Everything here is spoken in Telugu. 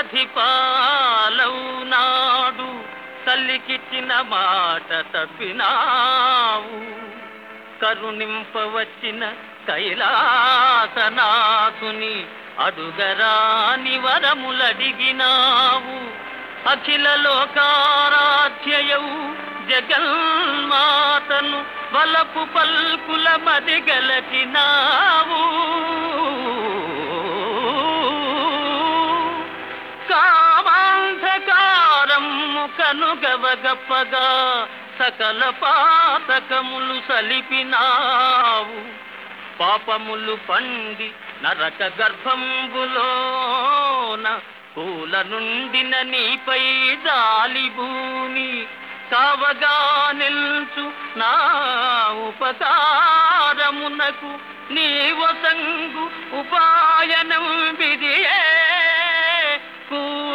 అధిపాలవునాడు తల్లికిచ్చిన మాట తప్పినావు కరుణింపవచ్చిన కైలాసనాథుని అడుగరాని వరములడిగినావు అఖిల లోకారాధ్యయవు జగన్మాతను వలపు పల్కుల మది గలచినావు కామాంధకారము కనుగవగప్పగా సకల పాతకములు సలిపినావు పాపములు పండి నరక గర్భంబులోన పూల నుండిన నీపై జాలిభూమి కావగా నిల్చు నా ఉపకారమునకు నీ వసంగు ఉపాయనం విధియే కూ